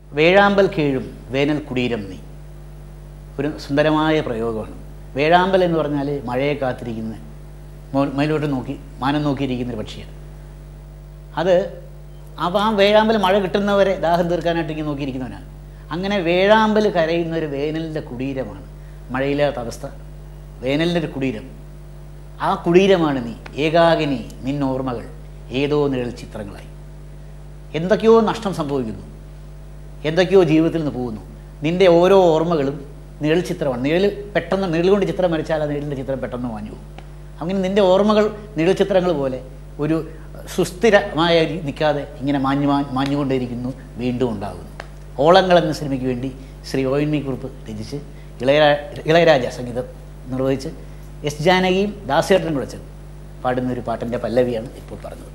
വേഴാമ്പൽ കീഴും വേനൽ കുടീരം നീ ഒരു സുന്ദരമായ പ്രയോഗമാണ് വേഴാമ്പൽ എന്ന് പറഞ്ഞാൽ മഴയെ കാത്തിരിക്കുന്ന മോ- മേലോട്ട് നോക്കി മാനം നോക്കിയിരിക്കുന്ന ഒരു പക്ഷിയാണ് അത് അപ്പോൾ ആ വേഴാമ്പൽ മഴ കിട്ടുന്നവരെ ദാഹം തീർക്കാനായിട്ട് ഇങ്ങനെ നോക്കിയിരിക്കുന്നവനാണ് അങ്ങനെ വേഴാമ്പൽ കരയുന്ന ഒരു വേനലിൻ്റെ കുടീരമാണ് മഴയില്ലാത്ത അവസ്ഥ വേനലിൻ്റെ ഒരു കുടീരം ആ കുടീരമാണ് നീ ഏകാകിനി നിന്നോർമ്മകൾ ഏതോ നിഴൽ ചിത്രങ്ങളായി എന്തൊക്കെയോ നഷ്ടം സംഭവിക്കുന്നു എന്തൊക്കെയോ ജീവിതത്തിൽ നിന്ന് പോകുന്നു നിൻ്റെ ഓരോ ഓർമ്മകളും നിഴൽ ചിത്രമാണ് നിഴൽ പെട്ടെന്ന് നിഴൽ കൊണ്ട് ചിത്രം വരച്ചാൽ ആ നിഴലിൻ്റെ ചിത്രം പെട്ടെന്ന് മാഞ്ഞു പോകും അങ്ങനെ നിൻ്റെ ഓർമ്മകൾ നിഴൽ ചിത്രങ്ങൾ പോലെ ഒരു സുസ്ഥിരമായ രീ- നിൽക്കാതെ ഇങ്ങനെ മാഞ്ഞു മാ- മാഞ്ഞുകൊണ്ടേയിരിക്കുന്നു വീണ്ടും ഉണ്ടാകുന്നു ഓളങ്ങൾ എന്ന സിനിമയ്ക്ക് വേണ്ടി ശ്രീ ഒ എൻ വി കുറിപ്പ് രചിച്ച് ഇളയരാ ഇളയരാജ സംഗീതം നിർവഹിച്ച് എസ് ജാനകിയും ദാസേട്ടനും കൂടെ ചേർന്ന് പാടുന്ന ഒരു പാട്ടിൻ്റെ പല്ലവിയാണ് ഇപ്പോൾ പറഞ്ഞത്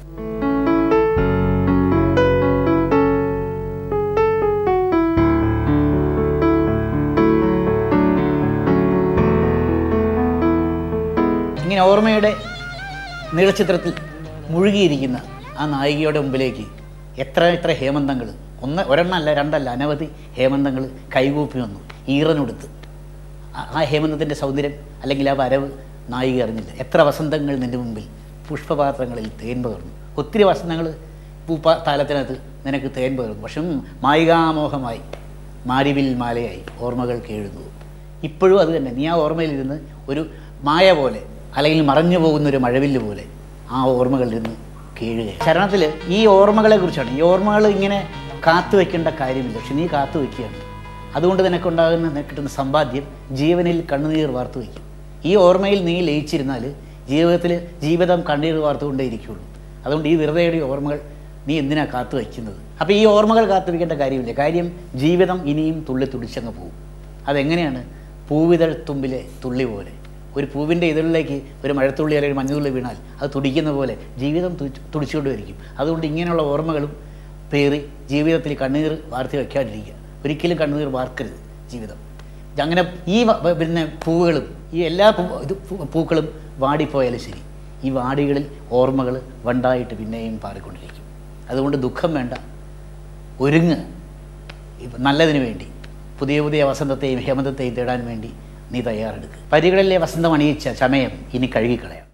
ഇങ്ങനെ ഓർമ്മയുടെ നീളച്ചിത്രത്തിൽ മുഴുകിയിരിക്കുന്ന ആ നായികയുടെ മുമ്പിലേക്ക് എത്ര എത്ര ഹേമന്തങ്ങൾ ഒന്ന് ഒരെണ്ണമല്ല രണ്ടല്ല അനവധി ഹേമന്തങ്ങൾ കൈകൂപ്പി വന്നു ഈറനൊടുത്ത് ആ- ആ ഹേമന്തത്തിൻ്റെ സൗന്ദര്യം അല്ലെങ്കിൽ ആ വരവ് നായിക അറിഞ്ഞില്ല എത്ര വസന്തങ്ങൾ നിൻ്റെ മുമ്പിൽ പുഷ്പപാത്രങ്ങളിൽ തേൻ പകർന്നു ഒത്തിരി വസന്തങ്ങൾ പൂപ്പ താലത്തിനകത്ത് നിനക്ക് തേൻ പകർന്നു പക്ഷെ ഉം, മായികാമോഹമായി മാരിവിൽ മാലയായി ഓർമ്മകൾ കേഴുന്നു ഇപ്പോഴും അത് തന്നെ നീ ആ ഓർമ്മയിലിരുന്ന് ഒരു മായ പോലെ അല്ലെങ്കിൽ മറഞ്ഞു പോകുന്ന ഒരു മഴവില്ല് പോലെ ആ ഓർമ്മകളിലിരുന്ന് കേഴുക ചരണത്തിൽ ഈ ഓർമ്മകളെ കുറിച്ചാണ് ഈ ഓർമ്മകൾ ഇങ്ങനെ കാത്തു വെക്കേണ്ട കാര്യമില്ല പക്ഷെ നീ കാത്തു വെക്കുകയാണ് അതുകൊണ്ട് നിനക്കുണ്ടാകുന്ന നിനക്ക് കിട്ടുന്ന സമ്പാദ്യം ജീവനിൽ കണ്ണുനീർ വാർത്തു വയ്ക്കും ഈ ഓർമ്മയിൽ നീ ലയിച്ചിരുന്നാൽ ജീവിതത്തിൽ ജീവിതം കണ്ണീർ വാർത്തുകൊണ്ടേ ഇരിക്കുകയുള്ളൂ അതുകൊണ്ട് ഈ വെറുതെയുടെ ഓർമ്മകൾ നീ എന്തിനാ കാത്തു വയ്ക്കുന്നത് അപ്പോൾ ഈ ഓർമ്മകൾ കാത്തു വയ്ക്കേണ്ട കാര്യമില്ല കാര്യം ജീവിതം ഇനിയും തുള്ളി തുടിച്ചങ്ങ് പോകും അതെങ്ങനെയാണ് പൂവിതൾ തുമ്പിലെ തുള്ളി പോലെ ഒരു പൂവിൻ്റെ ഇതളിലേക്ക് ഒരു മഴത്തുള്ളി അല്ലെങ്കിൽ മഞ്ഞുതുള്ളി വീണാൽ അത് തുടിക്കുന്ന പോലെ ജീവിതം തുടിച്ച് തുടിച്ചുകൊണ്ടിരിക്കും അതുകൊണ്ട് ഇങ്ങനെയുള്ള ഓർമ്മകളും പേറി ജീവിതത്തിൽ കണ്ണീർ വാർത്തി വയ്ക്കാതിരിക്കുക ഒരിക്കലും കണ്ണീർ വാർക്കരുത് ജീവിതം അങ്ങനെ ഈ വ- വ- പിന്നെ പൂവുകളും ഈ എല്ലാ പൂ ഇത് പൂ- പൂക്കളും വാടിപ്പോയാലും ശരി ഈ വാടികളിൽ ഓർമ്മകൾ വണ്ടായിട്ട് പിന്നെയും പാറിക്കൊണ്ടിരിക്കും അതുകൊണ്ട് ദുഃഖം വേണ്ട ഒരുങ്ങ് ഇപ്പം നല്ലതിന് വേണ്ടി പുതിയ പുതിയ വസന്തത്തെയും ഹേമന്തത്തെയും തേടാൻ വേണ്ടി നീ തയ്യാറെടുക്കുക പരികളിലെ വസന്തം അണിയിച്ച ചമയം ഇനി കഴുകിക്കളയാം